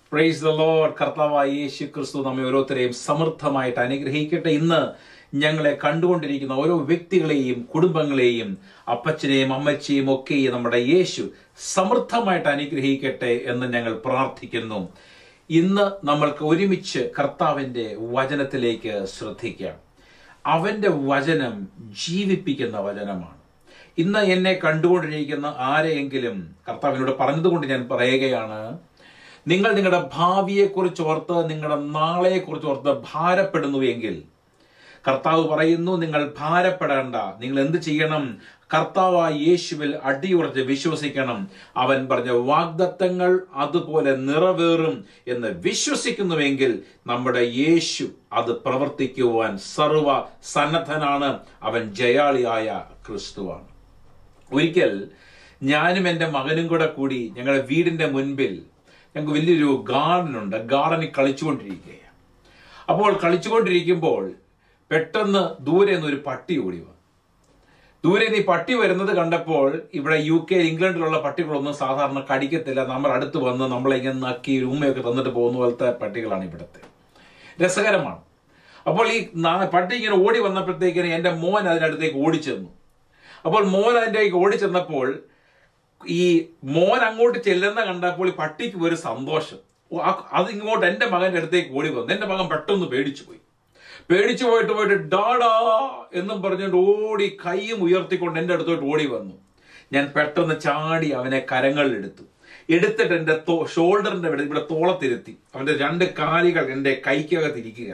Praise the Lord കർത്താവായ യേശു ക്രിസ്തു നമ്മെ ഓരോരുത്തരെയും സമൃദ്ധമായിട്ട് അനുഗ്രഹിക്കട്ടെ ഇന്ന് ഞങ്ങളെ കണ്ടുകൊണ്ടിരിക്കുന്ന ഓരോ വ്യക്തികളെയും കുടുംബങ്ങളെയും അപ്പച്ചനെയും അമ്മച്ചയും ഒക്കെ നമ്മുടെ യേശു സമൃദ്ധമായിട്ട് അനുഗ്രഹിക്കട്ടെ എന്ന് ഞങ്ങൾ പ്രാർത്ഥിക്കുന്നു ഇന്ന് നമ്മൾക്ക് ഒരുമിച്ച് കർത്താവിന്റെ വചനത്തിലേക്ക് ശ്രദ്ധിക്കാം അവന്റെ വചനം ജീവിപ്പിക്കുന്ന വചനമാണ് ഇന്ന് എന്നെ കണ്ടുകൊണ്ടിരിക്കുന്ന ആരെയെങ്കിലും കർത്താവിനോട് പറഞ്ഞതുകൊണ്ട് ഞാൻ പറയുകയാണ് നിങ്ങൾ നിങ്ങളുടെ ഭാവിയെക്കുറിച്ച് ഓർത്ത് നിങ്ങളുടെ നാളെയെക്കുറിച്ച് ഓർത്ത് ഭാരപ്പെടുന്നു എങ്കിൽ കർത്താവ് പറയുന്നു നിങ്ങൾ ഭാരപ്പെടേണ്ട നിങ്ങൾ എന്ത് ചെയ്യണം കർത്താവായ യേശുവിൽ അടിയുറച്ച് വിശ്വസിക്കണം അവൻ പറഞ്ഞ വാഗ്ദത്തങ്ങൾ അതുപോലെ നിറവേറും എന്ന് വിശ്വസിക്കുന്നുവെങ്കിൽ നമ്മുടെ യേശു അത് പ്രവർത്തിക്കുവാൻ സർവ സന്നദ്ധനാണ് അവൻ ജയാളിയായ ക്രിസ്തുവാണ് ഒരിക്കൽ ഞാനും എൻ്റെ മകനും കൂടെ കൂടി ഞങ്ങളുടെ വീടിന്റെ മുൻപിൽ ഞങ്ങൾക്ക് വലിയൊരു ഗാർഡൻ ഉണ്ട് ഗാർഡനിൽ കളിച്ചുകൊണ്ടിരിക്കുകയാണ് അപ്പോൾ കളിച്ചുകൊണ്ടിരിക്കുമ്പോൾ പെട്ടെന്ന് ദൂരെ നിന്ന് ഒരു പട്ടി ഓടി വന്നു ദൂരെ നിന്ന് ഈ പട്ടി വരുന്നത് കണ്ടപ്പോൾ ഇവിടെ യു കെ ഇംഗ്ലണ്ടിലുള്ള പട്ടികളൊന്നും സാധാരണ കടിക്കത്തില്ല നമ്മൾ അടുത്ത് വന്ന് നമ്മളെ ഇങ്ങനെ നക്കി ഉമ്മയൊക്കെ തന്നിട്ട് പോകുന്ന പോലത്തെ പട്ടികളാണ് ഇവിടുത്തെ രസകരമാണ് അപ്പോൾ ഈ നാ- പട്ടി ഇങ്ങനെ ഓടി വന്നപ്പോഴത്തേക്കിന് എൻ്റെ മോൻ അതിനടുത്തേക്ക് ഓടിച്ചെന്നു അപ്പോൾ മോൻ അതിൻ്റെ ഓടിച്ചെന്നപ്പോൾ ഈ മോൻ അങ്ങോട്ട് ചെല്ലുന്ന കണ്ടപ്പോൾ ഈ പട്ടിക്ക് ഒരു സന്തോഷം ഓ, ആ- അത് ഇങ്ങോട്ട് എൻ്റെ മകന്റെ അടുത്തേക്ക് ഓടി വന്നു എൻ്റെ മകൻ പെട്ടെന്ന് പേടിച്ചു പോയി പേടിച്ചു പോയിട്ട് പോയിട്ട് ഡാഡാ എന്നും പറഞ്ഞുകൊണ്ട് ഓടി കൈയും ഉയർത്തിക്കൊണ്ട് എൻ്റെ അടുത്തോട്ട് ഓടി വന്നു ഞാൻ പെട്ടെന്ന് ചാടി അവനെ കരങ്ങളിലെടുത്തു എടുത്തിട്ട് എൻ്റെ തോ ഷോൾഡറിന്റെ ഇവിടെ ഇവിടെ തോളത്തിരുത്തി അവന്റെ രണ്ട് കാലുകൾ എൻ്റെ കൈക്കകത്തിരിക്കുക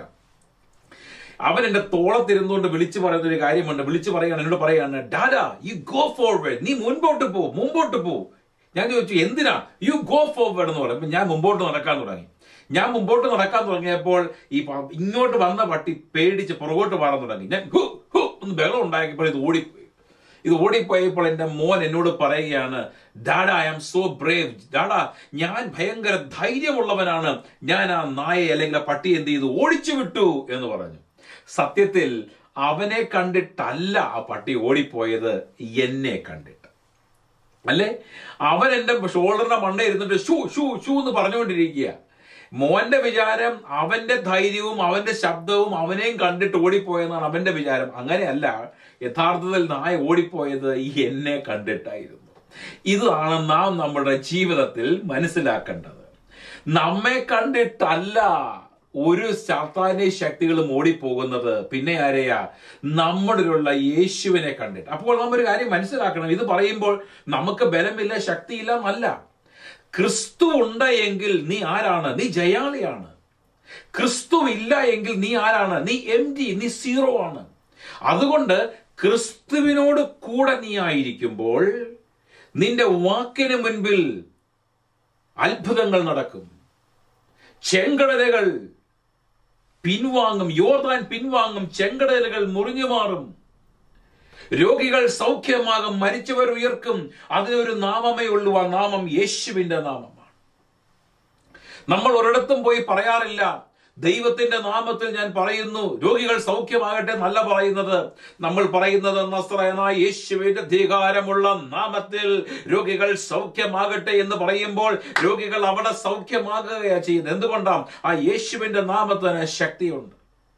അവൻ എന്റെ തോളത്തിരുന്നുകൊണ്ട് വിളിച്ചു പറയുന്ന ഒരു കാര്യമുണ്ട് വിളിച്ചു പറയാണ് എന്നോട് പറയാണ് ഡാഡാ യു ഗോ ഫോർവേഡ് നീ മുൻപോട്ട് പോ മുമ്പോട്ട് പോ ഞാൻ ചോദിച്ചു എന്തിനാ യു ഗോ ഫോർവേഡ് എന്ന് പറയുമ്പോൾ ഞാൻ മുമ്പോട്ട് നടക്കാൻ തുടങ്ങി ഞാൻ മുമ്പോട്ട് നടക്കാൻ തുടങ്ങിയപ്പോൾ ഈ പ- ഇങ്ങോട്ട് വന്ന പട്ടി പേടിച്ച് പുറകോട്ട് മാറാൻ തുടങ്ങി ഞാൻ ഹു ഹു എന്ന് ബഹളം ഉണ്ടാക്കിയപ്പോൾ ഇത് ഓടിപ്പോയി ഇത് ഓടിപ്പോയപ്പോൾ എന്റെ മോൻ എന്നോട് പറയുകയാണ് dada I am so brave dada ഞാൻ ഭയങ്കര ധൈര്യമുള്ളവനാണ് ഞാൻ ആ നായയെ അല്ലെങ്കിൽ ആ പട്ടി എന്ത് ചെയ്തു ഓടിച്ചു വിട്ടു എന്ന് പറഞ്ഞു സത്യത്തിൽ അവനെ കണ്ടിട്ടല്ല ആ പട്ടി ഓടിപ്പോയത് എന്നെ കണ്ടിട്ട് അല്ലേ അവൻ എന്റെ ഷോൾഡറിന്റെ മണ്ട ഇരുന്നിട്ട് ഷൂ ഷൂ ഷൂ എന്ന് പറഞ്ഞുകൊണ്ടിരിക്കുക മോന്റെ വിചാരം അവന്റെ ധൈര്യവും അവന്റെ ശബ്ദവും അവനെയും കണ്ടിട്ട് ഓടിപ്പോയെന്നാണ് അവന്റെ വിചാരം അങ്ങനെയല്ല യഥാർത്ഥത്തിൽ നായ ഓടിപ്പോയത് ഈ എന്നെ കണ്ടിട്ടായിരുന്നു ഇതാണ് നാം നമ്മുടെ ജീവിതത്തിൽ മനസ്സിലാക്കേണ്ടത് നമ്മെ കണ്ടിട്ടല്ല ഒരു സാത്താന്യ ശക്തികളും ഓടിപ്പോകുന്നത് പിന്നെ ആരെയാ നമ്മളിലുള്ള യേശുവിനെ കണ്ടിട്ട് അപ്പോൾ നാം ഒരു കാര്യം മനസ്സിലാക്കണം ഇത് പറയുമ്പോൾ നമുക്ക് ബലമില്ല ശക്തിയില്ല എന്നല്ല ക്രിസ്തു ഉണ്ട് എങ്കിൽ നീ ആരാണ് നീ ജയാളിയാണ് ക്രിസ്തു ഇല്ല എങ്കിൽ നീ ആരാണ് നീ എം ടി നീ സീറോ ആണ് അതുകൊണ്ട് ക്രിസ്തുവിനോട് കൂടെ നീ ആയിരിക്കുമ്പോൾ നിന്റെ വാക്കിന് മുൻപിൽ അത്ഭുതങ്ങൾ നടക്കും ചെങ്കടലകൾ പിൻവാങ്ങും യോർദാൻ പിൻവാങ്ങും ചെങ്കടലകൾ മുറിഞ്ഞു മാറും രോഗികൾ സൗഖ്യമാകും മരിച്ചവർ ഉയർക്കും അതിനൊരു നാമമേ ഉള്ളൂ ആ നാമം യേശുവിന്റെ നാമമാണ് നമ്മൾ ഒരിടത്തും പോയി പറയാറില്ല ദൈവത്തിന്റെ നാമത്തിൽ ഞാൻ പറയുന്നു രോഗികൾ സൗഖ്യമാകട്ടെ എന്നല്ല പറയുന്നത് നമ്മൾ പറയുന്നത് നസ്രയനായ യേശുവിന്റെ അധികാരമുള്ള നാമത്തിൽ രോഗികൾ സൗഖ്യമാകട്ടെ എന്ന് പറയുമ്പോൾ രോഗികൾ അവിടെ സൗഖ്യമാകുകയാണ് ചെയ്യുന്നത് എന്തുകൊണ്ടാണ് ആ യേശുവിന്റെ നാമത്തിന് ശക്തിയുണ്ട്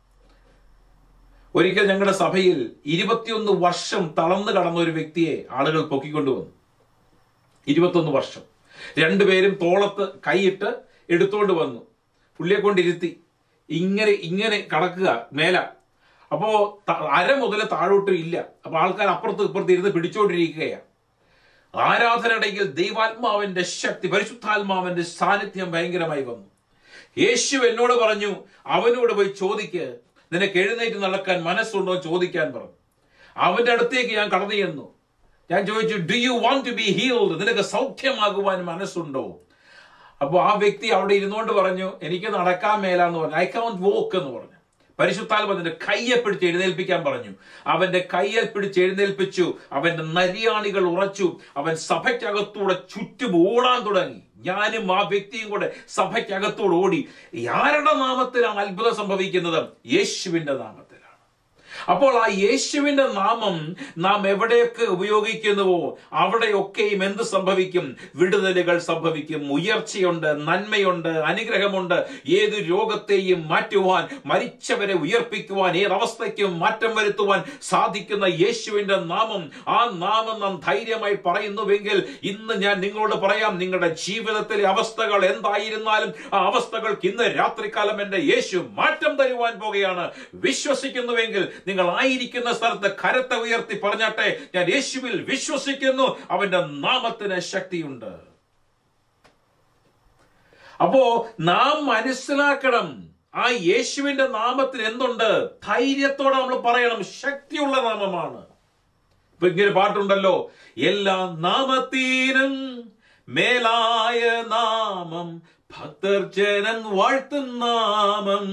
ഒരിക്കൽ ഞങ്ങളുടെ സഭയിൽ ഇരുപത്തിയൊന്ന് വർഷം തളർന്നു കടന്ന ഒരു വ്യക്തിയെ ആളുകൾ പൊക്കിക്കൊണ്ടുവന്നു ഇരുപത്തൊന്ന് വർഷം രണ്ടുപേരും തോളത്ത് കൈയിട്ട് എടുത്തുകൊണ്ട് വന്നു പുള്ളിയെ കൊണ്ടിരുത്തി ഇങ്ങനെ ഇങ്ങനെ കടക്കുക മേല അപ്പോ ത- അര മുതൽ താഴോട്ടും ഇല്ല അപ്പൊ ആൾക്കാർ അപ്പുറത്ത് ഇപ്പുറത്ത് ഇരുന്ന് പിടിച്ചോണ്ടിരിക്കുകയാണ് ആരാധനയിടയിൽ ദൈവാത്മാവിന്റെ ശക്തി പരിശുദ്ധാത്മാവിന്റെ സാന്നിധ്യം ഭയങ്കരമായി വന്നു യേശു എന്നോട് പറഞ്ഞു അവനോട് പോയി ചോദിക്ക് നിനക്ക് എഴുന്നേറ്റ് നടക്കാൻ മനസ്സുണ്ടോ എന്ന് ചോദിക്കാൻ പറഞ്ഞു അവന്റെ അടുത്തേക്ക് ഞാൻ കടന്നു ചെന്നു ഞാൻ ചോദിച്ചു do you want to be healed നിനക്ക് സൗഖ്യമാകുവാൻ മനസ്സുണ്ടോ അപ്പോൾ ആ വ്യക്തി അവിടെ ഇരുന്നുകൊണ്ട് പറഞ്ഞു എനിക്ക് നടക്കാൻ മേലാന്ന് പറഞ്ഞു ഐ കാൺ വോക്ക് എന്ന് പറഞ്ഞു പരിശുദ്ധാത്മത്തിന്റെ കയ്യെ പിടിച്ച് എഴുന്നേൽപ്പിക്കാൻ പറഞ്ഞു അവന്റെ കയ്യെ പിടിച്ച് എഴുന്നേൽപ്പിച്ചു അവന്റെ നരിയാണികൾ ഉറച്ചു അവൻ സഭയ്ക്കകത്തൂടെ ചുറ്റും ഓടാൻ തുടങ്ങി ഞാനും ആ വ്യക്തിയും കൂടെ സഭയ്ക്കകത്തൂടെ ഓടി ആരുടെ നാമത്തിലാണ് അത്ഭുതം സംഭവിക്കുന്നത് യേശുവിന്റെ നാമത്തിലാണ് അപ്പോൾ ആ യേശുവിന്റെ നാമം നാം എവിടെയൊക്കെ ഉപയോഗിക്കുന്നുവോ അവിടെയൊക്കെയും എന്ത് സംഭവിക്കും വിടുതലുകൾ സംഭവിക്കും ഉയർച്ചയുണ്ട് നന്മയുണ്ട് അനുഗ്രഹമുണ്ട് ഏത് രോഗത്തെയും മാറ്റുവാൻ മരിച്ചവരെ ഉയർപ്പിക്കുവാൻ ഏതവസ്ഥയ്ക്കും മാറ്റം വരുത്തുവാൻ സാധിക്കുന്ന യേശുവിന്റെ നാമം ആ നാമം നാം ധൈര്യമായി പറയുന്നുവെങ്കിൽ ഇന്ന് ഞാൻ നിങ്ങളോട് പറയാം നിങ്ങളുടെ ജീവിതത്തിലെ അവസ്ഥകൾ എന്തായിരുന്നാലും ആ അവസ്ഥകൾക്ക് ഇന്ന് രാത്രികാലം എന്റെ യേശു മാറ്റം തരുവാൻ പോകുകയാണ് വിശ്വസിക്കുന്നുവെങ്കിൽ നിങ്ങൾ ആയിരിക്കുന്ന സ്ഥലത്ത് കരത്തെ ഉയർത്തി പറഞ്ഞാട്ടെ ഞാൻ യേശുവിൽ വിശ്വസിക്കുന്നു അവന്റെ നാമത്തിന് ശക്തിയുണ്ട് അപ്പോ നാം മനസ്സിലാക്കണം ആ യേശുവിന്റെ നാമത്തിന് എന്തുണ്ട് ധൈര്യത്തോടെ നമ്മൾ പറയണം ശക്തിയുള്ള നാമമാണ് ഇപ്പൊ ഇങ്ങനെ പാട്ടുണ്ടല്ലോ എല്ലാ നാമത്തിനും മേലായ നാമം ഭക്തർ ജനൻ വാഴ്ത്തും നാമം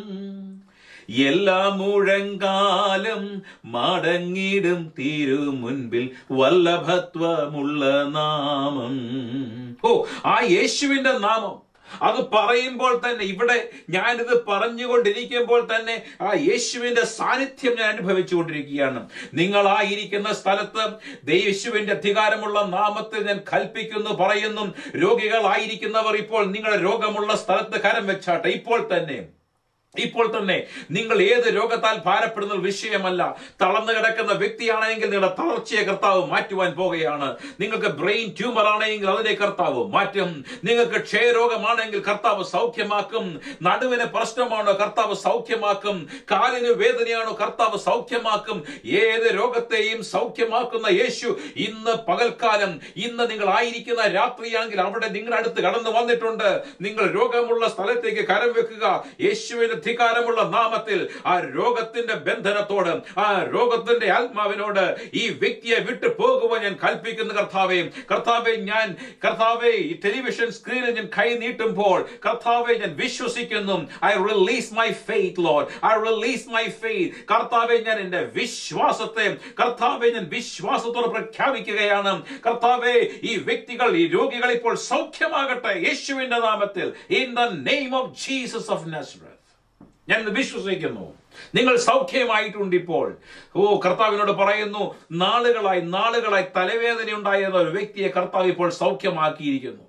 എല്ലാ മുഴങ്കാലം മടങ്ങിടും തിരു മുൻപിൽ വല്ലഭത്വമുള്ള നാമം ഓ ആ യേശുവിന്റെ നാമം അത് പറയുമ്പോൾ തന്നെ ഇവിടെ ഞാനിത് പറഞ്ഞുകൊണ്ടിരിക്കുമ്പോൾ തന്നെ ആ യേശുവിന്റെ സാന്നിധ്യം ഞാൻ അനുഭവിച്ചുകൊണ്ടിരിക്കുകയാണ് നിങ്ങളായിരിക്കുന്ന സ്ഥലത്ത് യേശുവിന്റെ അധികാരമുള്ള നാമത്തിൽ ഞാൻ കൽപ്പിക്കുന്നു പറയുന്നു രോഗികളായിരിക്കുന്നവർ ഇപ്പോൾ നിങ്ങളുടെ രോഗമുള്ള സ്ഥലത്ത് കരം വെച്ചാട്ടെ ഇപ്പോൾ തന്നെ ഇപ്പോൾ തന്നെ നിങ്ങൾ ഏത് രോഗത്താൽ ഭാരപ്പെടുന്ന ഒരു വിഷയമല്ല തളർന്നു കിടക്കുന്ന വ്യക്തിയാണെങ്കിൽ നിങ്ങളുടെ തളർച്ചയെ കർത്താവ് മാറ്റുവാൻ പോകുകയാണ് നിങ്ങൾക്ക് ബ്രെയിൻ ട്യൂമർ ആണെങ്കിൽ അതിനെ കർത്താവ് മാറ്റും നിങ്ങൾക്ക് ക്ഷയരോഗമാണെങ്കിൽ കർത്താവ് സൗഖ്യമാക്കും നടുവിന് പ്രശ്നമാണോ കർത്താവ് സൗഖ്യമാക്കും കാലിന് വേദനയാണോ കർത്താവ് സൗഖ്യമാക്കും ഏത് രോഗത്തെയും സൗഖ്യമാക്കുന്ന യേശു ഇന്ന് പകൽക്കാലം ഇന്ന് നിങ്ങൾ ആയിരിക്കുന്ന രാത്രിയാണെങ്കിൽ അവിടെ നിങ്ങളുടെ അടുത്ത് കടന്നു വന്നിട്ടുണ്ട് നിങ്ങൾ രോഗമുള്ള സ്ഥലത്തേക്ക് കരം വെക്കുക യേശുവിന് അധികാരമുള്ള നാമത്തിൽ ആ രോഗത്തിന്റെ ബന്ധനത്തോട് ആ രോഗത്തിന്റെ ആത്മാവിനോട് ഈ വ്യക്തിയെ വിട്ടു പോകുവാൻ ഞാൻ കൽപ്പിക്കുന്ന കർത്താവെ കർത്താവെ ഞാൻ കർത്താവെ ഈ ടെലിവിഷൻ സ്ക്രീനിൽ ഞാൻ കൈ നീട്ടുമ്പോൾ കർത്താവെ ഞാൻ വിശ്വസിക്കുന്നു I release my faith lord I release my faith കർത്താവെ ഞാൻ എന്റെ വിശ്വാസത്തെ കർത്താവെ ഞാൻ വിശ്വാസത്തോടെ പ്രഖ്യാപിക്കുകയാണ് കർത്താവെ ഈ വ്യക്തികൾ ഈ രോഗികൾ ഇപ്പോൾ സൗഖ്യമാകട്ടെ യേശുവിന്റെ നാമത്തിൽ in the name of Jesus of Nazareth ഞാൻ ഇത് വിശ്വസിക്കുന്നു നിങ്ങൾ സൗഖ്യമായിട്ടുണ്ട് ഇപ്പോൾ ഓ കർത്താവിനോട് പറയുന്നു നാളുകളായി നാളുകളായി തലവേദന ഉണ്ടായിരുന്ന ഒരു വ്യക്തിയെ കർത്താവ് ഇപ്പോൾ സൗഖ്യമാക്കിയിരിക്കുന്നു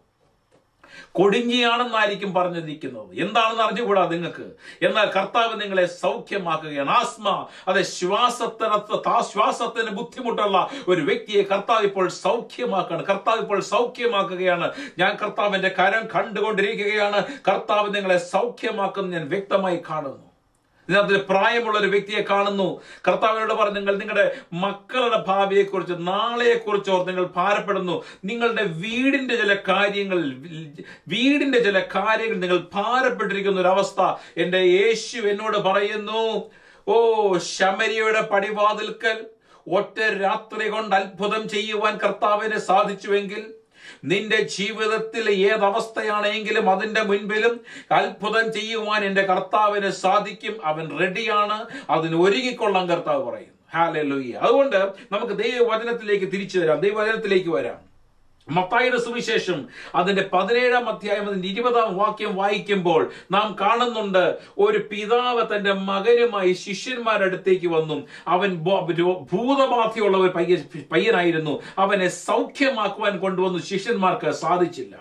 കൊടിഞ്ഞിയാണെന്നായിരിക്കും പറഞ്ഞിരിക്കുന്നത് എന്താണെന്ന് അറിഞ്ഞുകൂടാ നിങ്ങൾക്ക് എന്നാൽ കർത്താവ് നിങ്ങളെ സൗഖ്യമാക്കുകയാണ് ആസ്മ അതെ ശ്വാസത്തിന് ശ്വാസത്തിന് ബുദ്ധിമുട്ടുള്ള ഒരു വ്യക്തിയെ കർത്താവ് ഇപ്പോൾ സൗഖ്യമാക്കുകയാണ് കർത്താവ് ഇപ്പോൾ സൗഖ്യമാക്കുകയാണ് ഞാൻ കർത്താവിന്റെ കരം കണ്ടുകൊണ്ടിരിക്കുകയാണ് കർത്താവ് നിങ്ങളെ സൗഖ്യമാക്കുന്ന ഞാൻ വ്യക്തമായി കാണുന്നു ഇതിനകത്ത് പ്രായമുള്ള ഒരു വ്യക്തിയെ കാണുന്നു കർത്താവിനോട് പറഞ്ഞു നിങ്ങൾ നിങ്ങളുടെ മക്കളുടെ ഭാവിയെക്കുറിച്ച് നാളെയെക്കുറിച്ച് ഓർത്ത് നിങ്ങൾ ഭാരപ്പെടുന്നു നിങ്ങളുടെ വീടിന്റെ ചില കാര്യങ്ങൾ വീടിന്റെ ചില കാര്യങ്ങൾ നിങ്ങൾ ഭാരപ്പെട്ടിരിക്കുന്ന ഒരു അവസ്ഥ എന്റെ യേശു എന്നോട് പറയുന്നു ഓ ശമരിയുടെ പടിവാതിൽക്കൽ ഒറ്റ രാത്രി കൊണ്ട് അത്ഭുതം ചെയ്യുവാൻ കർത്താവിന് സാധിച്ചുവെങ്കിൽ നിന്റെ ജീവിതത്തിൽ ഏതവസ്ഥയാണെങ്കിലും അതിന്റെ മുൻപിലും അത്ഭുതം ചെയ്യുവാൻ എന്റെ കർത്താവിന് സാധിക്കും അവൻ റെഡിയാണ് അതിന് ഒരുങ്ങിക്കൊള്ളാൻ കർത്താവ് പറയും ഹാലെ അതുകൊണ്ട് നമുക്ക് ദൈവവചനത്തിലേക്ക് തിരിച്ചു വരാം ദൈവവചനത്തിലേക്ക് വരാം മത്തായിയുടെ സുവിശേഷം അതിന്റെ പതിനേഴാം അധ്യായം അതിന്റെ ഇരുപതാം വാക്യം വായിക്കുമ്പോൾ നാം കാണുന്നുണ്ട് ഒരു പിതാവ് തന്റെ മകനുമായി ശിഷ്യന്മാരുടെ അടുത്തേക്ക് വന്നു അവൻ ഭൂതബാധയുള്ള ഒരു പയ്യ പയ്യനായിരുന്നു അവനെ സൗഖ്യമാക്കുവാൻ കൊണ്ടുവന്നു ശിഷ്യന്മാർക്ക് സാധിച്ചില്ല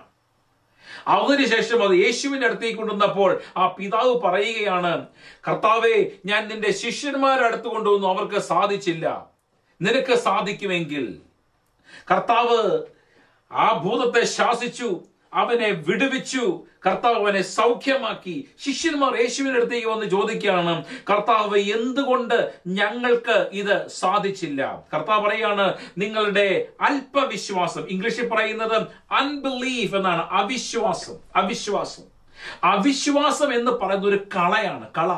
അതിനുശേഷം അത് യേശുവിന്റെ അടുത്തേക്ക് കൊണ്ടുവന്നപ്പോൾ ആ പിതാവ് പറയുകയാണ് കർത്താവെ ഞാൻ നിന്റെ ശിഷ്യന്മാരുടെ അടുത്ത് കൊണ്ടുവന്നു അവർക്ക് സാധിച്ചില്ല നിനക്ക് സാധിക്കുമെങ്കിൽ കർത്താവ് ആ ഭൂതത്തെ ശാസിച്ചു അവനെ വിടുവിച്ചു കർത്താവ് അവനെ സൗഖ്യമാക്കി ശിഷ്യന്മാർ യേശുവിന്റെ അടുത്തേക്ക് വന്ന് ചോദിക്കുകയാണ് കർത്താവ് എന്തുകൊണ്ട് ഞങ്ങൾക്ക് ഇത് സാധിച്ചില്ല കർത്താവ് പറയാണ് നിങ്ങളുടെ അല്പവിശ്വാസം ഇംഗ്ലീഷിൽ പറയുന്നത് അൺബിലീഫ് എന്നാണ് അവിശ്വാസം അവിശ്വാസം അവിശ്വാസം എന്ന് പറയുന്നത് ഒരു കളയാണ് കള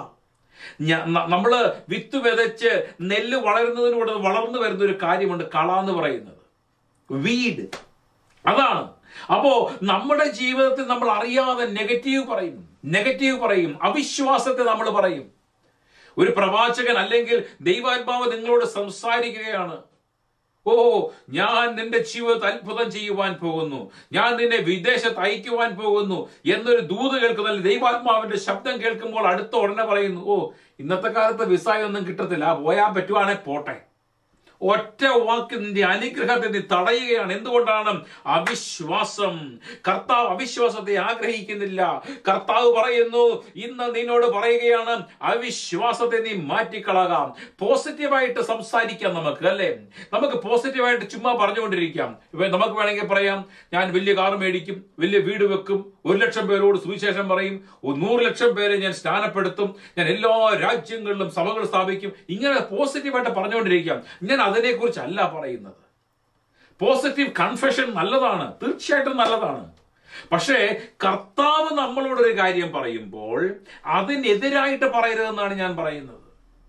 നമ്മള് വിത്ത് വിതച്ച് നെല്ല് വളരുന്നതിനോട് വളർന്നു വരുന്ന ഒരു കാര്യമുണ്ട് കള എന്ന് പറയുന്നത് വീട് അതാണ് അപ്പോ നമ്മുടെ ജീവിതത്തിൽ നമ്മൾ അറിയാതെ നെഗറ്റീവ് പറയും നെഗറ്റീവ് പറയും അവിശ്വാസത്തെ നമ്മൾ പറയും ഒരു പ്രവാചകൻ അല്ലെങ്കിൽ ദൈവാത്മാവ് നിങ്ങളോട് സംസാരിക്കുകയാണ് ഓ ഞാൻ നിന്റെ ജീവിതത്തിൽ അത്ഭുതം ചെയ്യുവാൻ പോകുന്നു ഞാൻ നിന്നെ വിദേശത്ത് അയക്കുവാൻ പോകുന്നു എന്നൊരു ദൂത് കേൾക്കുന്ന ദൈവാത്മാവിന്റെ ശബ്ദം കേൾക്കുമ്പോൾ അടുത്ത ഉടനെ പറയുന്നു ഓ ഇന്നത്തെ കാലത്ത് വിസായൊന്നും കിട്ടത്തില്ല പോയാൻ പറ്റുവാണെ പോട്ടെ ഒറ്റ വാക്ക് നിന്റെ അനുഗ്രഹത്തെ നീ തടയുകയാണ് എന്തുകൊണ്ടാണ് അവിശ്വാസം കർത്താവ് അവിശ്വാസത്തെ ആഗ്രഹിക്കുന്നില്ല കർത്താവ് പറയുന്നു ഇന്ന് നിന്നോട് പറയുകയാണ് അവിശ്വാസത്തെ നീ മാറ്റിക്കളകാം പോസിറ്റീവായിട്ട് സംസാരിക്കാം നമുക്ക് അല്ലേ നമുക്ക് പോസിറ്റീവായിട്ട് ചുമ്മാ പറഞ്ഞുകൊണ്ടിരിക്കാം ഇപ്പൊ നമുക്ക് വേണമെങ്കിൽ പറയാം ഞാൻ വലിയ കാർ മേടിക്കും വലിയ വീട് വെക്കും ഒരു ലക്ഷം പേരോട് സുവിശേഷം പറയും ഒരു നൂറ് ലക്ഷം പേരെ ഞാൻ സ്നാനപ്പെടുത്തും ഞാൻ എല്ലാ രാജ്യങ്ങളിലും സഭകൾ സ്ഥാപിക്കും ഇങ്ങനെ പോസിറ്റീവായിട്ട് പറഞ്ഞുകൊണ്ടിരിക്കാം ഞാൻ അതിനെക്കുറിച്ചല്ല പറയുന്നത് പോസിറ്റീവ് കൺഫെഷൻ നല്ലതാണ് തീർച്ചയായിട്ടും നല്ലതാണ് പക്ഷേ കർത്താവ് നമ്മളോടൊരു കാര്യം പറയുമ്പോൾ അതിനെതിരായിട്ട് പറയരുതെന്നാണ് ഞാൻ പറയുന്നത്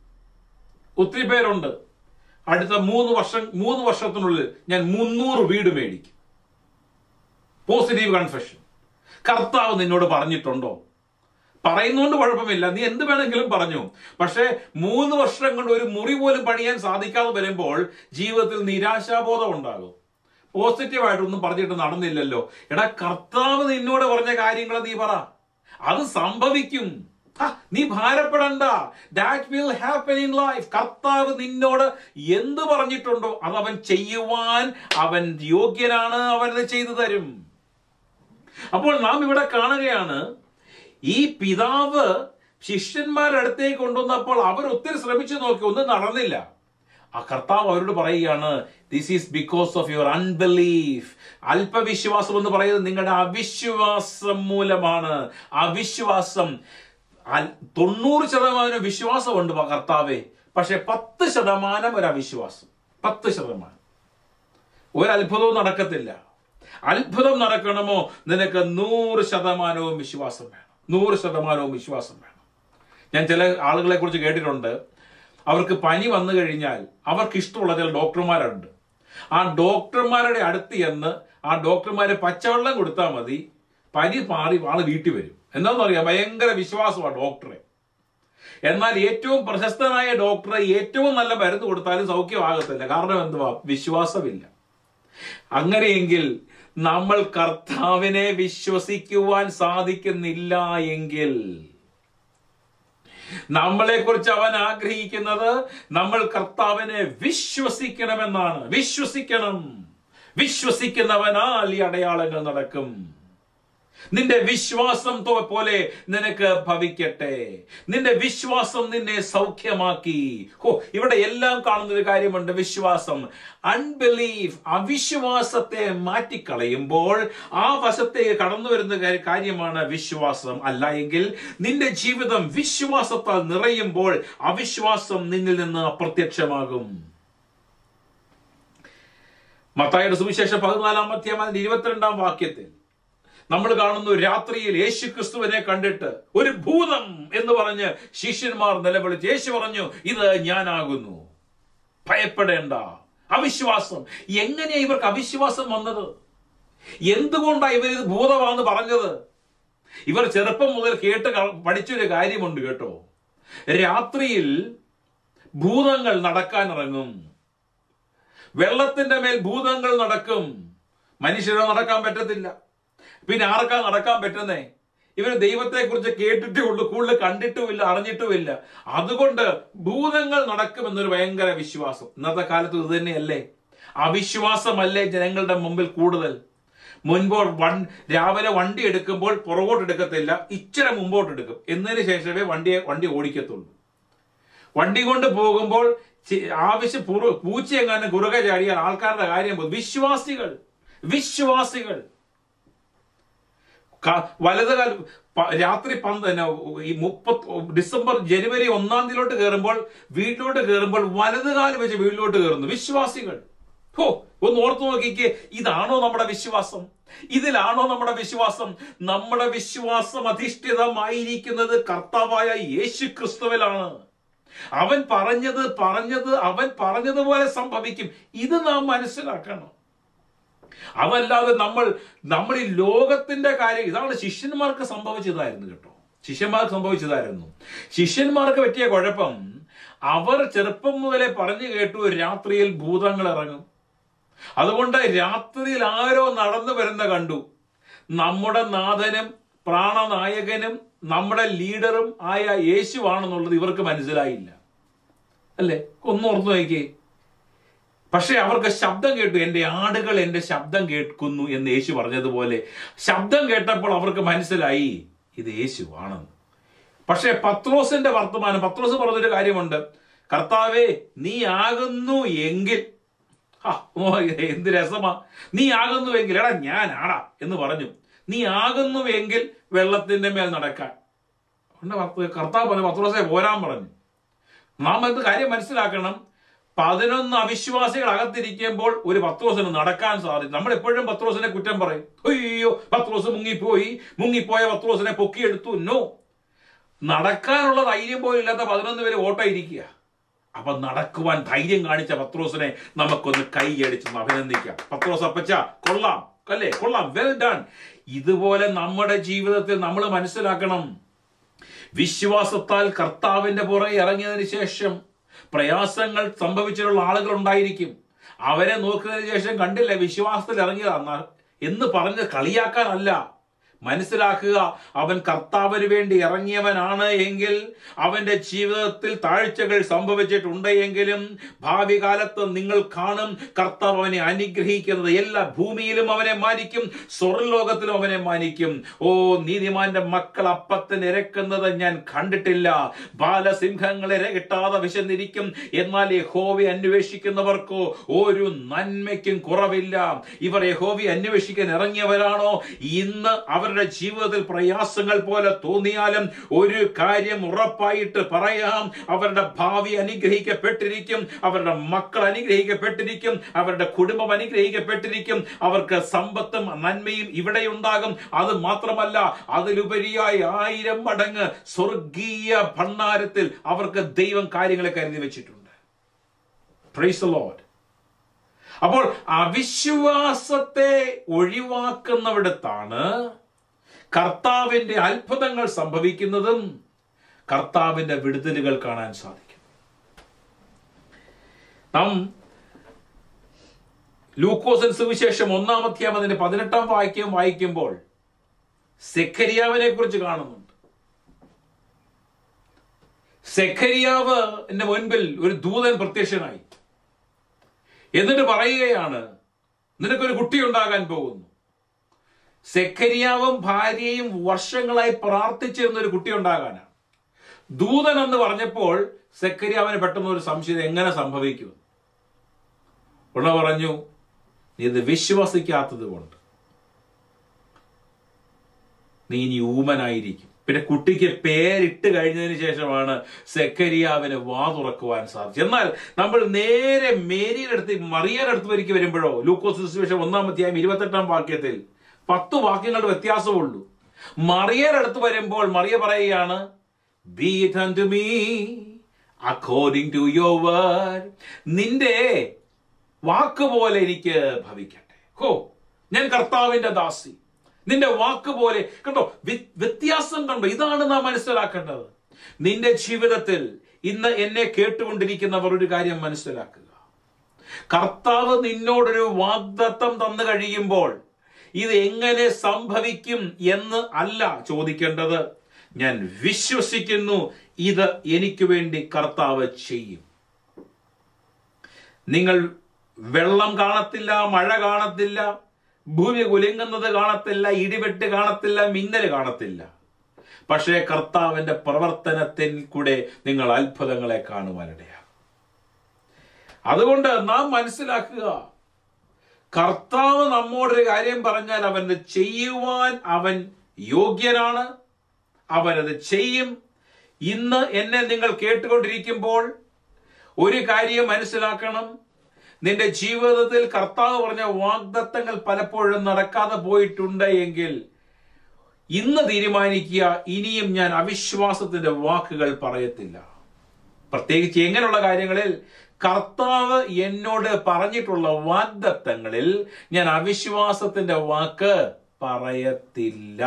ഒത്തിരി പേരുണ്ട് അടുത്ത മൂന്ന് വർഷം മൂന്ന് വർഷത്തിനുള്ളിൽ ഞാൻ മുന്നൂറ് വീട് മേടിക്കും പോസിറ്റീവ് കൺഫെഷൻ കർത്താവ് നിന്നോട് പറഞ്ഞിട്ടുണ്ടോ പറയുന്നോണ്ട് കുഴപ്പമില്ല നീ എന്ത് വേണമെങ്കിലും പറഞ്ഞു പക്ഷേ മൂന്ന് വർഷം കൊണ്ട് ഒരു മുറി പോലും പണിയാൻ സാധിക്കാതെ വരുമ്പോൾ ജീവിതത്തിൽ നിരാശാബോധം ഉണ്ടാകും പോസിറ്റീവായിട്ടൊന്നും പറഞ്ഞിട്ട് നടന്നില്ലല്ലോ എടാ കർത്താവ് നിന്നോട് പറഞ്ഞ കാര്യങ്ങൾ നീ പറ അത് സംഭവിക്കും ആ, നീ ഭാരപ്പെടണ്ട that will happen in life കർത്താവ് നിന്നോട് എന്ത് പറഞ്ഞിട്ടുണ്ടോ അത് അവൻ ചെയ്യുവാൻ അവൻ യോഗ്യനാണ് അവൻ അത് ചെയ്തു തരും അപ്പോൾ നാം ഇവിടെ കാണുകയാണ് ഈ പിതാവ് ശിഷ്യന്മാരുടെ അടുത്തേക്ക് കൊണ്ടുവന്നപ്പോൾ അവർ ഒത്തിരി ശ്രമിച്ചു നോക്കി ഒന്നും നടന്നില്ല ആ കർത്താവ് അവരോട് പറയുകയാണ് this is because of your unbelief അല്പവിശ്വാസം എന്ന് പറയുന്നത് നിങ്ങളുടെ അവിശ്വാസം മൂലമാണ് അവിശ്വാസം അൽ- തൊണ്ണൂറ് ശതമാനം വിശ്വാസമുണ്ട് കർത്താവെ പക്ഷെ പത്ത് ശതമാനം ഒരു അവിശ്വാസം പത്ത് ശതമാനം ഒരു അത്ഭുതവും നടക്കത്തില്ല അത്ഭുതം നടക്കണമോ നിനക്ക് നൂറ് ശതമാനവും വിശ്വാസം വേണം നൂറ് ശതമാനവും വിശ്വാസം വേണം ഞാൻ ചില ആളുകളെ കുറിച്ച് കേട്ടിട്ടുണ്ട് അവർക്ക് പനി വന്നു കഴിഞ്ഞാൽ അവർക്ക് ഇഷ്ടമുള്ള ചില ഡോക്ടർമാരുണ്ട് ആ ഡോക്ടർമാരുടെ അടുത്ത് ചെന്ന് ആ ഡോക്ടർമാരെ പച്ചവെള്ളം കൊടുത്താൽ മതി പനി മാറി ആള് വീട്ടിൽ വരും എന്താണെന്ന് അറിയാം ഭയങ്കര വിശ്വാസമാണ് ഡോക്ടറെ എന്നാൽ ഏറ്റവും പ്രശസ്തനായ ഡോക്ടറെ ഏറ്റവും നല്ല മരുന്ന് കൊടുത്താലും സൗഖ്യമാകത്തില്ല കാരണം എന്തുവാ വിശ്വാസമില്ല അങ്ങനെയെങ്കിൽ നമ്മൾ കർത്താവിനെ വിശ്വസിക്കുവാൻ സാധിക്കുന്നില്ല എങ്കിൽ നമ്മളെ കുറിച്ച് അവൻ ആഗ്രഹിക്കുന്നത് നമ്മൾ കർത്താവിനെ വിശ്വസിക്കണമെന്നാണ് വിശ്വസിക്കണം വിശ്വസിക്കുന്നവനാൽ ഈ അടയാളങ്ങൾ നടക്കും നിന്റെ വിശ്വാസം തോ- പോലെ നിനക്ക് ഭവിക്കട്ടെ നിന്റെ വിശ്വാസം നിന്നെ സൗഖ്യമാക്കി ഹോ ഇവിടെ എല്ലാം കാണുന്ന ഒരു കാര്യമുണ്ട് വിശ്വാസം അൺബിലീഫ് അവിശ്വാസത്തെ മാറ്റിക്കളയുമ്പോൾ ആ വശത്തേക്ക് കടന്നു വരുന്ന കാര്യ- കാര്യമാണ് വിശ്വാസം അല്ല എങ്കിൽ നിന്റെ ജീവിതം വിശ്വാസത്താൽ നിറയുമ്പോൾ അവിശ്വാസം നിന്നിൽ നിന്ന് അപ്രത്യക്ഷമാകും മത്തായുടെ സുവിശേഷം പതിനാലാം അധ്യായം അതിന്റെ ഇരുപത്തിരണ്ടാം വാക്യത്തിൽ നമ്മൾ കാണുന്നു രാത്രിയിൽ യേശു ക്രിസ്തുവിനെ കണ്ടിട്ട് ഒരു ഭൂതം എന്ന് പറഞ്ഞ് ശിഷ്യന്മാർ നിലവിളിച്ച് യേശു പറഞ്ഞു ഇത് ഞാനാകുന്നു ഭയപ്പെടേണ്ട അവിശ്വാസം എങ്ങനെയാ ഇവർക്ക് അവിശ്വാസം വന്നത് എന്തുകൊണ്ടാ ഇവർ ഇത് ഭൂതമാണെന്ന് പറഞ്ഞത് ഇവർ ചെറുപ്പം മുതൽ കേട്ട് ക- പഠിച്ചൊരു കാര്യമുണ്ട് കേട്ടോ രാത്രിയിൽ ഭൂതങ്ങൾ നടക്കാൻ ഇറങ്ങും വെള്ളത്തിന്റെ മേൽ ഭൂതങ്ങൾ നടക്കും മനുഷ്യരെ നടക്കാൻ പറ്റത്തില്ല പിന്നെ ആർക്കാ നടക്കാൻ പറ്റുന്നേ ഇവര് ദൈവത്തെ കുറിച്ച് കേട്ടിട്ടേ ഉള്ളൂ കൂടുതൽ കണ്ടിട്ടുമില്ല അറിഞ്ഞിട്ടുമില്ല അതുകൊണ്ട് ഭൂതങ്ങൾ നടക്കുമെന്നൊരു ഭയങ്കര വിശ്വാസം ഇന്നത്തെ കാലത്ത് ഇത് തന്നെയല്ലേ അവിശ്വാസമല്ലേ ജനങ്ങളുടെ മുമ്പിൽ കൂടുതൽ മുൻപോട്ട് വൺ രാവിലെ വണ്ടി എടുക്കുമ്പോൾ പുറകോട്ട് എടുക്കത്തില്ല ഇച്ചിരി മുമ്പോട്ട് എടുക്കും എന്നതിന് ശേഷമേ വണ്ടിയെ വണ്ടി ഓടിക്കത്തുള്ളൂ വണ്ടി കൊണ്ട് പോകുമ്പോൾ ചി- ആവശ്യം പുറ- പൂച്ച എങ്ങാനും കുറുകെ ചാടിയാൽ ആൾക്കാരുടെ കാര്യം പോകും വിശ്വാസികൾ വിശ്വാസികൾ ക- വലത് കാൽ പ- രാത്രി പന്ത് പിന്നെ ഈ മുപ്പത് ഡിസംബർ ജനുവരി ഒന്നാം തീയതിയിലോട്ട് കയറുമ്പോൾ വീട്ടിലോട്ട് കയറുമ്പോൾ വലത് കാല് വെച്ച് വീട്ടിലോട്ട് കയറുന്നു വിശ്വാസികൾ ഹോ ഒന്ന് ഓർത്തു നോക്കിക്കേ ഇതാണോ നമ്മുടെ വിശ്വാസം ഇതിലാണോ നമ്മുടെ വിശ്വാസം നമ്മുടെ വിശ്വാസം അധിഷ്ഠിതമായിരിക്കുന്നത് കർത്താവായ യേശു ക്രിസ്തുവിലാണ് അവൻ പറഞ്ഞത് പറഞ്ഞത് അവൻ പറഞ്ഞതുപോലെ സംഭവിക്കും ഇത് നാം മനസ്സിലാക്കണം അതല്ലാതെ നമ്മൾ നമ്മൾ ഈ ലോകത്തിന്റെ കാര്യം ഇതാണ് ശിഷ്യന്മാർക്ക് സംഭവിച്ചതായിരുന്നു കേട്ടോ ശിഷ്യന്മാർക്ക് സംഭവിച്ചതായിരുന്നു ശിഷ്യന്മാർക്ക് പറ്റിയ കുഴപ്പം അവർ ചെറുപ്പം മുതലേ പറഞ്ഞു കേട്ടു രാത്രിയിൽ ഭൂതങ്ങൾ ഇറങ്ങും അതുകൊണ്ട് രാത്രിയിൽ ആരോ നടന്നു വരുന്ന കണ്ടു നമ്മുടെ നാഥനും പ്രാണനായകനും നമ്മുടെ ലീഡറും ആയ യേശുവാണെന്നുള്ളത് ഇവർക്ക് മനസ്സിലായില്ല അല്ലേ ഒന്ന് ഓർത്തു നോക്കിയേ പക്ഷെ അവർക്ക് ശബ്ദം കേട്ടു എന്റെ ആടുകൾ എന്റെ ശബ്ദം കേൾക്കുന്നു എന്ന് യേശു പറഞ്ഞതുപോലെ ശബ്ദം കേട്ടപ്പോൾ അവർക്ക് മനസ്സിലായി ഇത് യേശു ആണെന്ന് പക്ഷെ പത്രോസിന്റെ വർത്തമാനം പത്രോസ് പറഞ്ഞൊരു കാര്യമുണ്ട് കർത്താവേ നീ ആകുന്നു എങ്കിൽ ആ, ഓ, എന്ത് രസമാ നീ ആകുന്നുവെങ്കിൽ എടാ ഞാൻ ആടാ എന്ന് പറഞ്ഞു നീ ആകുന്നുവെങ്കിൽ വെള്ളത്തിന്റെ മേൽ നടക്കാൻ അതുകൊണ്ട് പത്ത് കർത്താവ് പറഞ്ഞു പത്രോസെ പോരാൻ പറഞ്ഞു നാം ഇത് കാര്യം മനസ്സിലാക്കണം പതിനൊന്ന് അവിശ്വാസികൾ അകത്തിരിക്കുമ്പോൾ ഒരു പത്രോസിന് നടക്കാൻ സാധിക്കും നമ്മൾ എപ്പോഴും പത്രോസിനെ കുറ്റം പറയും അയ്യോ പത്രോസ് മുങ്ങിപ്പോയി മുങ്ങിപ്പോയ പത്രോസിനെ പൊക്കിയെടുത്തു നോ നടക്കാനുള്ള ധൈര്യം പോലും ഇല്ലാത്ത പതിനൊന്ന് പേര് ഓട്ടോ ഇരിക്കുക അപ്പൊ നടക്കുവാൻ ധൈര്യം കാണിച്ച പത്രോസിനെ നമുക്കൊന്ന് കൈയടിച്ചൊന്ന് അഭിനന്ദിക്കാം പത്രോസ് അപ്പച്ച കൊള്ളാം അല്ലേ കൊള്ളാം വെൽ ഡൺ ഇതുപോലെ നമ്മുടെ ജീവിതത്തിൽ നമ്മൾ മനസ്സിലാക്കണം വിശ്വാസത്താൽ കർത്താവിന്റെ പുറകെ ഇറങ്ങിയതിന് ശേഷം പ്രയാസങ്ങൾ സംഭവിച്ചിട്ടുള്ള ആളുകൾ ഉണ്ടായിരിക്കും അവരെ നോക്കിയതിന് ശേഷം കണ്ടില്ല വിശ്വാസത്തിൽ ഇറങ്ങിയതാ എന്ന് പറഞ്ഞ് കളിയാക്കാനല്ല മനസ്സിലാക്കുക അവൻ കർത്താവിന് വേണ്ടി ഇറങ്ങിയവനാണ് എങ്കിൽ അവന്റെ ജീവിതത്തിൽ താഴ്ചകൾ സംഭവിച്ചിട്ടുണ്ട് എങ്കിലും ഭാവി കാലത്ത് നിങ്ങൾ കാണും കർത്താവ് അവനെ അനുഗ്രഹിക്കുന്നത് എല്ലാ ഭൂമിയിലും അവനെ മാനിക്കും സ്വർലോകത്തിലും അവനെ മാനിക്കും ഓ നീതിമാന്റെ മക്കൾ അപ്പത്തിന് ഇരക്കുന്നത് ഞാൻ കണ്ടിട്ടില്ല ബാലസിംഹങ്ങളെ കിട്ടാതെ വിശന്നിരിക്കും എന്നാൽ യഹോവയെ അന്വേഷിക്കുന്നവർക്കോ ഒരു നന്മയ്ക്കും കുറവില്ല ഇവർ യഹോവയെ അന്വേഷിക്കാൻ ഇറങ്ങിയവരാണോ ഇന്ന് അവരുടെ ജീവിതത്തിൽ പ്രയാസങ്ങൾ പോലെ തോന്നിയാലും ഒരു കാര്യം ഉറപ്പായിട്ട് പറയാം അവരുടെ ഭാവി അനുഗ്രഹിക്കപ്പെട്ടിരിക്കും അവരുടെ മക്കൾ അനുഗ്രഹിക്കപ്പെട്ടിരിക്കും അവരുടെ കുടുംബം അനുഗ്രഹിക്കപ്പെട്ടിരിക്കും അവർക്ക് സമ്പത്തും നന്മയും ഇവിടെയുണ്ടാകും അത് മാത്രമല്ല അതിലുപരിയായി ആയിരം മടങ്ങ് സ്വർഗീയ ഭണ്ഡാരത്തിൽ അവർക്ക് ദൈവം കാര്യങ്ങളെ കരുതി വെച്ചിട്ടുണ്ട് പ്രൈസ് ലോഡ് അപ്പോൾ അവിശ്വാസത്തെ ഒഴിവാക്കുന്നിടത്താണ് കർത്താവിന്റെ അത്ഭുതങ്ങൾ സംഭവിക്കുന്നതും കർത്താവിന്റെ വിടുതലുകൾ കാണാൻ സാധിക്കും നാം ലൂക്കോസൻ സുവിശേഷം ഒന്നാം അധ്യായം അതിന്റെ പതിനെട്ടാം വാക്യം വായിക്കുമ്പോൾ സെഖരിയാവിനെ കുറിച്ച് കാണുന്നുണ്ട് സെഖരിയാവ് എന്റെ മുൻപിൽ ഒരു ദൂതൻ പ്രത്യക്ഷനായി എന്നിട്ട് പറയുകയാണ് നിനക്കൊരു കുട്ടി ഉണ്ടാകാൻ പോകുന്നു സെക്കരിയാവും ഭാര്യയും വർഷങ്ങളായി പ്രാർത്ഥിച്ചിരുന്ന ഒരു കുട്ടി ഉണ്ടാകാനാണ് ദൂതൻ എന്ന് പറഞ്ഞപ്പോൾ സെക്കരിയാവിന് പെട്ടെന്ന് ഒരു സംശയം എങ്ങനെ സംഭവിക്കും ഉള്ള പറഞ്ഞു നീ ഇത് വിശ്വസിക്കാത്തത് കൊണ്ട് നീ ഇനി ഊമനായിരിക്കും പിന്നെ കുട്ടിക്ക് പേരിട്ട് കഴിഞ്ഞതിന് ശേഷമാണ് സെക്കരിയാവിന് വാ തുറക്കുവാൻ സാധിച്ചത് എന്നാൽ നമ്മൾ നേരെ മേരിയുടെ അടുത്ത് മറിയയുടെ അടുത്ത് വരിക്ക് വരുമ്പോഴോ ലൂക്കോസ് സുവിശേഷം ഒന്നാം അധ്യായം ഇരുപത്തെട്ടാം വാക്യത്തിൽ പത്ത് വാക്യങ്ങളുടെ വ്യത്യാസമുള്ളൂ മറിയയുടെ അടുത്ത് വരുമ്പോൾ മറിയ പറയുകയാണ് be to me according to your word നിന്റെ വാക്ക് പോലെ എനിക്ക് ഭവിക്കട്ടെ ഹോ ഞാൻ കർത്താവിന്റെ ദാസി നിന്റെ വാക്ക് പോലെ കണ്ടോ വ്യ- വ്യത്യാസം കണ്ടോ ഇതാണ് നാം മനസ്സിലാക്കേണ്ടത് നിന്റെ ജീവിതത്തിൽ ഇന്ന് എന്നെ കേട്ടുകൊണ്ടിരിക്കുന്നവർ ഒരു കാര്യം മനസ്സിലാക്കുക കർത്താവ് നിന്നോടൊരു വാഗ്ദത്തം തന്നു കഴിയുമ്പോൾ ഇത് എങ്ങനെ സംഭവിക്കും എന്ന് അല്ല ചോദിക്കേണ്ടത് ഞാൻ വിശ്വസിക്കുന്നു ഇത് എനിക്ക് വേണ്ടി കർത്താവ് ചെയ്യും നിങ്ങൾ വെള്ളം കാണത്തില്ല മഴ കാണത്തില്ല ഭൂമി കുലുങ്ങുന്നത് കാണത്തില്ല ഇടിവെട്ട് കാണത്തില്ല മിന്നൽ കാണത്തില്ല പക്ഷേ കർത്താവിന്റെ പ്രവർത്തനത്തിൽ കൂടെ നിങ്ങൾ അത്ഭുതങ്ങളെ കാണുവാനിടയാകും അതുകൊണ്ട് നാം മനസ്സിലാക്കുക കർത്താവ് നമ്മോടൊരു കാര്യം പറഞ്ഞാൽ അവന് ചെയ്യുവാൻ അവൻ യോഗ്യനാണ് അവനത് ചെയ്യും ഇന്ന് എന്നെ നിങ്ങൾ കേട്ടുകൊണ്ടിരിക്കുമ്പോൾ ഒരു കാര്യം മനസ്സിലാക്കണം നിന്റെ ജീവിതത്തിൽ കർത്താവ് പറഞ്ഞ വാഗ്ദത്തങ്ങൾ പലപ്പോഴും നടക്കാതെ പോയിട്ടുണ്ട് എങ്കിൽ ഇന്ന് തീരുമാനിക്കുക ഇനിയും ഞാൻ അവിശ്വാസത്തിന്റെ വാക്കുകൾ പറയത്തില്ല പ്രത്യേകിച്ച് എങ്ങനെയുള്ള കാര്യങ്ങളിൽ കർത്താവ് എന്നോട് പറഞ്ഞിട്ടുള്ള വാഗ്ദത്തങ്ങളിൽ ഞാൻ അവിശ്വാസത്തിന്റെ വാക്ക് പറയത്തില്ല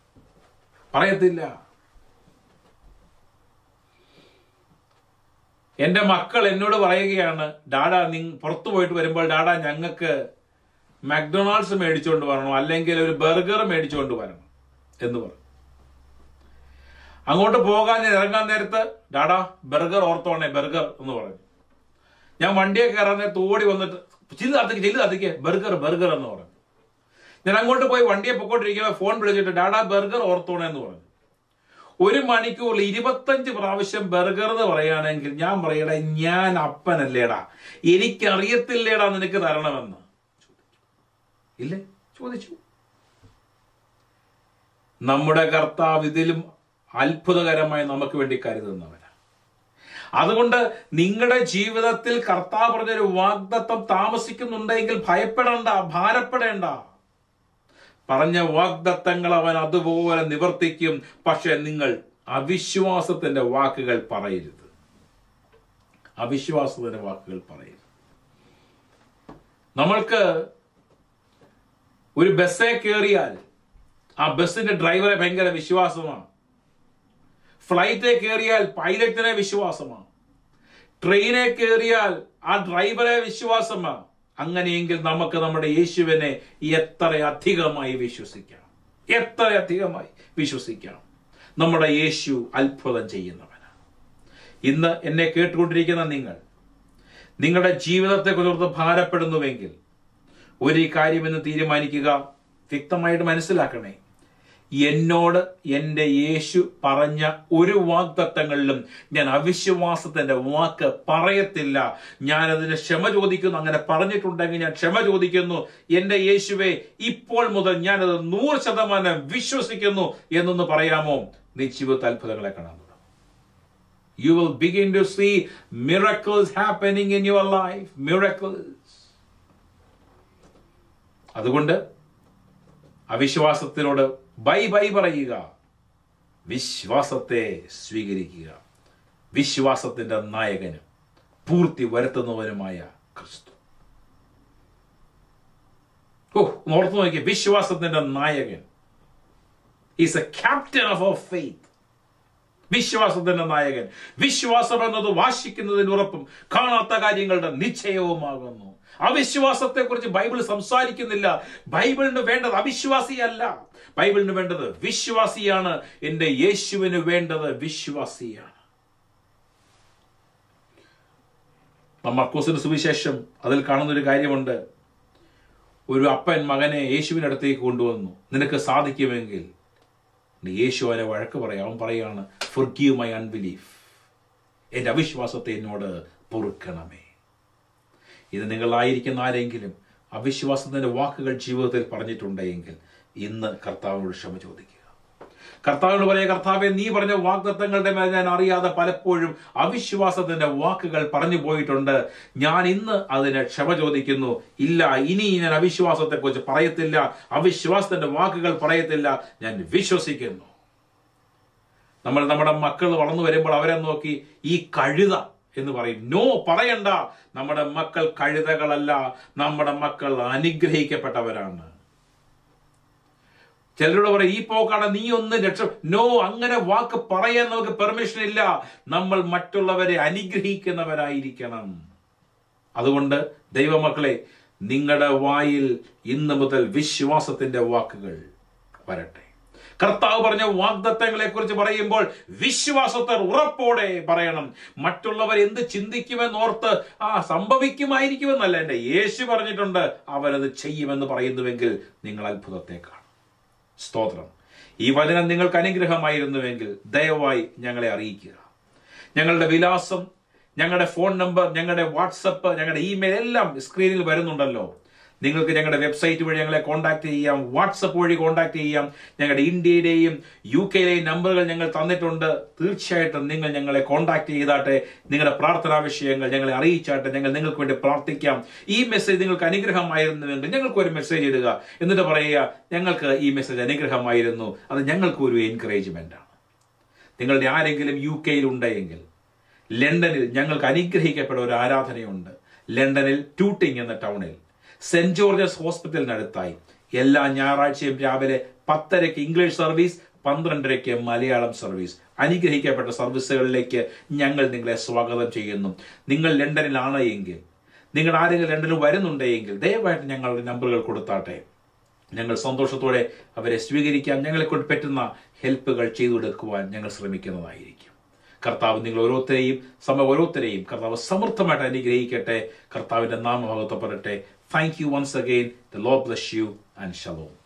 പറയത്തില്ല എന്റെ മക്കൾ എന്നോട് പറയുകയാണ് ഡാഡാ നി പുറത്തു പോയിട്ട് വരുമ്പോൾ ഡാഡാ ഞങ്ങൾക്ക് മക്ഡൊണാൾഡ്സ് മേടിച്ചുകൊണ്ട് വരണം അല്ലെങ്കിൽ ഒരു ബർഗർ മേടിച്ചുകൊണ്ട് വരണം എന്ന് പറഞ്ഞു അങ്ങോട്ട് പോകാൻ ഞാൻ ഇറങ്ങാൻ നേരത്ത് ഡാഡാ ബർഗർ ഓർത്തോണേ ബർഗർ എന്ന് പറഞ്ഞു ഞാൻ വണ്ടിയെ കയറാൻ നേരത്ത് ഓടി വന്നിട്ട് ചില്ല് കത്തിക്ക് ചില്ല് കത്തിക്ക് ബർഗർ ബർഗർ എന്ന് പറഞ്ഞു ഞാൻ അങ്ങോട്ട് പോയി വണ്ടിയെ പൊക്കോണ്ടിരിക്കുമ്പോൾ ഫോൺ വിളിച്ചിട്ട് ഡാഡാ ബർഗർ ഓർത്തോണേ എന്ന് പറഞ്ഞു ഒരു മണിക്കൂറിൽ ഇരുപത്തഞ്ച് പ്രാവശ്യം ബർഗർ എന്ന് പറയുകയാണെങ്കിൽ ഞാൻ പറയടാ ഞാൻ അപ്പനല്ലേടാ എനിക്കറിയത്തില്ലേടാ നിനക്ക് തരണമെന്ന് ഇല്ലേ ചോദിച്ചു നമ്മുടെ കർത്താവ് ഇതിലും അത്ഭുതകരമായി നമുക്ക് വേണ്ടി കരുതുന്നവനാ അതുകൊണ്ട് നിങ്ങളുടെ ജീവിതത്തിൽ കർത്താവ് പറഞ്ഞൊരു വാഗ്ദത്തം താമസിക്കുന്നുണ്ടെങ്കിൽ ഭയപ്പെടേണ്ട ഭാരപ്പെടേണ്ട പറഞ്ഞ വാഗ്ദത്തങ്ങൾ അവൻ അതുപോലെ നിവർത്തിക്കും പക്ഷെ നിങ്ങൾ അവിശ്വാസത്തിന്റെ വാക്കുകൾ പറയരുത് അവിശ്വാസത്തിന്റെ വാക്കുകൾ പറയരുത് നമ്മൾക്ക് ഒരു ബസ്സേ കയറിയാൽ ആ ബസ്സിന്റെ ഡ്രൈവറെ ഭയങ്കര വിശ്വാസമാണ് ഫ്ലൈറ്റെ കയറിയാൽ പൈലറ്റിനെ വിശ്വാസമാണ് ട്രെയിനെ കയറിയാൽ ആ ഡ്രൈവറെ വിശ്വാസമാണ് അങ്ങനെയെങ്കിൽ നമുക്ക് നമ്മുടെ യേശുവിനെ എത്ര അധികമായി വിശ്വസിക്കാം എത്ര അധികമായി വിശ്വസിക്കാം നമ്മുടെ യേശു അത്ഭുതം ചെയ്യുന്നവനാണ് ഇന്ന് എന്നെ കേട്ടുകൊണ്ടിരിക്കുന്ന നിങ്ങൾ നിങ്ങളുടെ ജീവിതത്തെ കുറിച്ച് ഭാരപ്പെടുന്നുവെങ്കിൽ ഒരു കാര്യമെന്ന് തീരുമാനിക്കുക വ്യക്തമായിട്ട് മനസ്സിലാക്കണേ എന്നോട് എൻ്റെ യേശു പറഞ്ഞ ഒരു വാഗ്ദത്തങ്ങളിലും ഞാൻ അവിശ്വാസത്തിന്റെ വാക്ക് പറയത്തില്ല ഞാൻ അതിന് ക്ഷമ ചോദിക്കുന്നു അങ്ങനെ പറഞ്ഞിട്ടുണ്ടെങ്കിൽ ഞാൻ ക്ഷമ ചോദിക്കുന്നു എൻ്റെ യേശുവെ ഇപ്പോൾ മുതൽ ഞാനത് നൂറ് ശതമാനം വിശ്വസിക്കുന്നു എന്നൊന്ന് പറയാമോ നീ ജീവിതത്തിൽ അത്ഭുതങ്ങളെ കാണാൻ തുടങ്ങും You will begin to see miracles happening in your life. Miracles. അതുകൊണ്ട് അവിശ്വാസത്തിനോട് ബൈ ബൈ പറയുക വിശ്വാസത്തെ സ്വീകരിക്കുക വിശ്വാസത്തിന്റെ നായകനും പൂർത്തി വരുത്തുന്നവനുമായ ക്രിസ്തു ഓ ഒന്ന് ഓർത്തു നോക്കിയ വിശ്വാസത്തിന്റെ നായകൻ is a captain of our faith വിശ്വാസത്തിന്റെ നായകൻ വിശ്വാസം എന്നത് വാശിക്കുന്നതിന് ഉറപ്പും കാണാത്ത കാര്യങ്ങളുടെ നിശ്ചയവുമാകുന്നു അവിശ്വാസത്തെ കുറിച്ച് ബൈബിൾ സംസാരിക്കുന്നില്ല ബൈബിളിന് വേണ്ടത് അവിശ്വാസിയല്ല ബൈബിളിന് വേണ്ടത് വിശ്വാസിയാണ് എന്റെ യേശുവിന് വേണ്ടത് വിശ്വാസിയാണ് മർക്കോസിന്റെ സുവിശേഷം അതിൽ കാണുന്ന ഒരു കാര്യമുണ്ട് ഒരു അപ്പൻ മകനെ യേശുവിന്റെ അടുത്തേക്ക് കൊണ്ടുവന്നു നിനക്ക് സാധിക്കുമെങ്കിൽ നീ യേശു അവനെ വഴക്ക് പറയാം അവൻ പറയാണ് ഫുർഗീവ് മൈ അൺബിലീഫ് എൻ്റെ അവിശ്വാസത്തെ എന്നോട് പൊറുക്കണമേ ഇത് നിങ്ങളായിരിക്കുന്ന ആരെങ്കിലും അവിശ്വാസത്തിന്റെ വാക്കുകൾ ജീവിതത്തിൽ പറഞ്ഞിട്ടുണ്ടെങ്കിൽ ഇന്ന് കർത്താവിനോട് ക്ഷമ ചോദിക്കുക കർത്താവിനോട് പറയാ കർത്താവെ നീ പറഞ്ഞ വാഗ്ദത്തങ്ങളുടെ മേൽ ഞാൻ അറിയാതെ പലപ്പോഴും അവിശ്വാസത്തിന്റെ വാക്കുകൾ പറഞ്ഞു പോയിട്ടുണ്ട് ഞാൻ ഇന്ന് അതിന് ക്ഷമ ചോദിക്കുന്നു ഇല്ല ഇനി ഞാൻ അവിശ്വാസത്തെ കുറിച്ച് പറയത്തില്ല അവിശ്വാസത്തിന്റെ വാക്കുകൾ പറയത്തില്ല ഞാൻ വിശ്വസിക്കുന്നു നമ്മൾ നമ്മുടെ മക്കൾ വളർന്നു വരുമ്പോൾ അവരെ നോക്കി ഈ കഴുത എന്ന് പറയും നോ പറയണ്ട നമ്മുടെ മക്കൾ കഴുതകളല്ല നമ്മുടെ മക്കൾ അനുഗ്രഹിക്കപ്പെട്ടവരാണ് ചിലരോട് പറയും ഈ പോക്കാണ് നീ ഒന്ന് രക്ഷ നോ അങ്ങനെ വാക്ക് പറയാൻ നമുക്ക് പെർമിഷൻ ഇല്ല നമ്മൾ മറ്റുള്ളവരെ അനുഗ്രഹിക്കുന്നവരായിരിക്കണം അതുകൊണ്ട് ദൈവമക്കളെ നിങ്ങളുടെ വായിൽ ഇന്ന് മുതൽ വിശ്വാസത്തിന്റെ വാക്കുകൾ വരട്ടെ കർത്താവ് പറഞ്ഞ വാഗ്ദത്തങ്ങളെ കുറിച്ച് പറയുമ്പോൾ വിശ്വാസത്തെ ഉറപ്പോടെ പറയണം മറ്റുള്ളവർ എന്ത് ചിന്തിക്കുമെന്നോർത്ത് ആ സംഭവിക്കുമായിരിക്കുമെന്നല്ല എന്റെ യേശു പറഞ്ഞിട്ടുണ്ട് അവരത് ചെയ്യുമെന്ന് പറയുന്നുവെങ്കിൽ നിങ്ങൾ അത്ഭുതത്തെ കാണും സ്തോത്രം ഈ വചനം നിങ്ങൾക്ക് അനുഗ്രഹമായിരുന്നുവെങ്കിൽ ദയവായി ഞങ്ങളെ അറിയിക്കുക ഞങ്ങളുടെ വിലാസം ഞങ്ങളുടെ ഫോൺ നമ്പർ ഞങ്ങളുടെ വാട്സപ്പ് ഞങ്ങളുടെ ഇമെയിൽ എല്ലാം സ്ക്രീനിൽ വരുന്നുണ്ടല്ലോ നിങ്ങൾക്ക് ഞങ്ങളുടെ വെബ്സൈറ്റ് വഴി ഞങ്ങളെ കോൺടാക്ട് ചെയ്യാം വാട്സപ്പ് വഴി കോൺടാക്ട് ചെയ്യാം ഞങ്ങളുടെ ഇന്ത്യയിലെയും യു കെയിലെയും നമ്പറുകൾ ഞങ്ങൾ തന്നിട്ടുണ്ട് തീർച്ചയായിട്ടും നിങ്ങൾ ഞങ്ങളെ കോൺടാക്ട് ചെയ്താട്ടെ നിങ്ങളുടെ പ്രാർത്ഥനാ വിഷയങ്ങൾ ഞങ്ങളെ അറിയിച്ചാട്ടെ ഞങ്ങൾ നിങ്ങൾക്ക് വേണ്ടി പ്രാർത്ഥിക്കാം ഈ മെസ്സേജ് നിങ്ങൾക്ക് അനുഗ്രഹമായിരുന്നുവെങ്കിൽ ഞങ്ങൾക്ക് ഒരു മെസ്സേജ് ഇടുക എന്നിട്ട് പറയുക ഞങ്ങൾക്ക് ഈ മെസ്സേജ് അനുഗ്രഹമായിരുന്നു അത് ഞങ്ങൾക്ക് ഒരു എൻകറേജ്മെന്റ് ആണ് നിങ്ങളുടെ ആരെങ്കിലും യു കെയിൽ ഉണ്ടെങ്കിൽ ലണ്ടനിൽ ഞങ്ങൾക്ക് അനുഗ്രഹിക്കപ്പെട്ട ഒരു ആരാധനയുണ്ട് ലണ്ടനിൽ ടൂട്ടിങ് എന്ന ടൗണിൽ സെന്റ് ജോർജസ് ഹോസ്പിറ്റലിനടുത്തായി എല്ലാ ഞായറാഴ്ചയും രാവിലെ പത്തരയ്ക്ക് ഇംഗ്ലീഷ് സർവീസ് പന്ത്രണ്ടരയ്ക്ക് മലയാളം സർവീസ് അനുഗ്രഹിക്കപ്പെട്ട സർവീസുകളിലേക്ക് ഞങ്ങൾ നിങ്ങളെ സ്വാഗതം ചെയ്യുന്നു നിങ്ങൾ ലണ്ടനിലാണ് എങ്കിൽ നിങ്ങൾ ആരെങ്കിലും ലണ്ടനിൽ വരുന്നുണ്ടെങ്കിൽ ദയവായിട്ട് ഞങ്ങളുടെ നമ്പറുകൾ കൊടുത്താട്ടെ ഞങ്ങൾ സന്തോഷത്തോടെ അവരെ സ്വീകരിക്കാൻ ഞങ്ങളെ കൊണ്ട് പറ്റുന്ന ഹെൽപ്പുകൾ ചെയ്തു കൊടുക്കുവാൻ ഞങ്ങൾ ശ്രമിക്കുന്നതായിരിക്കും കർത്താവ് നിങ്ങൾ ഓരോരുത്തരെയും സമ ഓരോരുത്തരെയും കർത്താവ് സമൃദ്ധമായിട്ട് അനുഗ്രഹിക്കട്ടെ കർത്താവിന്റെ നാമഭാഗത്തപ്പെടട്ടെ thank you once again the lord bless you and Shalom